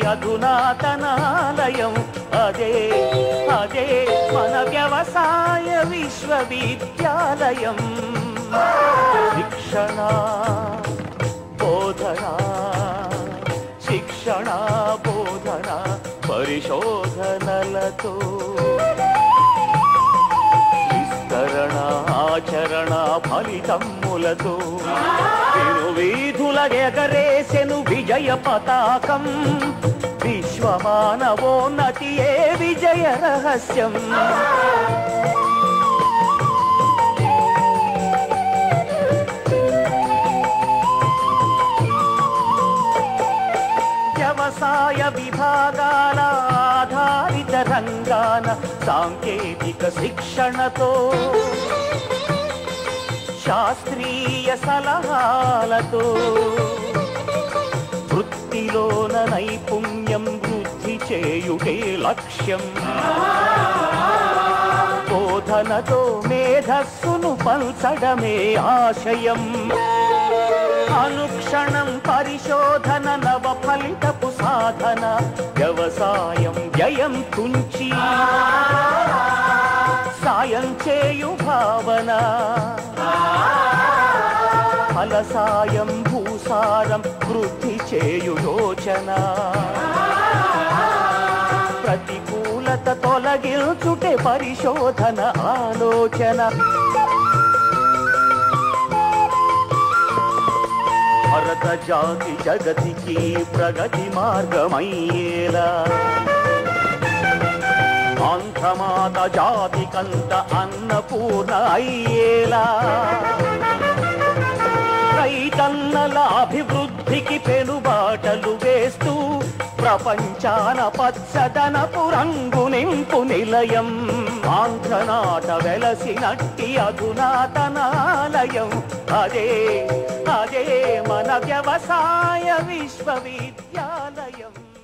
అధునాతనాలయం అదే అదే మన వ్యవసాయ విశ్వవిద్యాలయం శిక్షణ బోధన శిక్షణ బోధన పరిశోధనలతో విస్తరణ ఆచరణ ఫలితమ్ములతో తిరు వీధుల ఎగరేసెను విజయ పతాకం విశ్వమానవోన్నతి ఏ విజయ రహస్యం వ్యవసాయ విభాగాల ఆధారిత రంగాన సాంకేతిక శిక్షణతో శాస్త్రీయ సలహాలతో వృత్తిలోన నైపుణ్యం వృద్ధి చేయుటే లక్ష్యం బోధనతో మేధస్సును పంచడమే ఆశయం అనుక్షణం పరిశోధన నవ ఫలితపు సాధన వ్యవసాయం వ్యయం తుంచి సాయం చేయు భావన ఫల సాయం భూసారం వృద్ధి చేయు యోచన ప్రతికూలత తొలగించుటే పరిశోధన ఆలోచన భరత జాతి జగతికి ప్రగతి మార్గమయ్యేలా ఆంధ్రమాత జాతికంత అన్నపూర్ణ అయ్యేలా రైతన్నల అభివృద్ధికి పెనుబాటలు వేస్తూ ప్రపంచాన పచ్చదనపు రంగు నింపు నిలయం ఆంధ్రనాట వెలసినట్టి అధునాతనాలయం అదే అదే మన వ్యవసాయ విశ్వవిద్యాలయం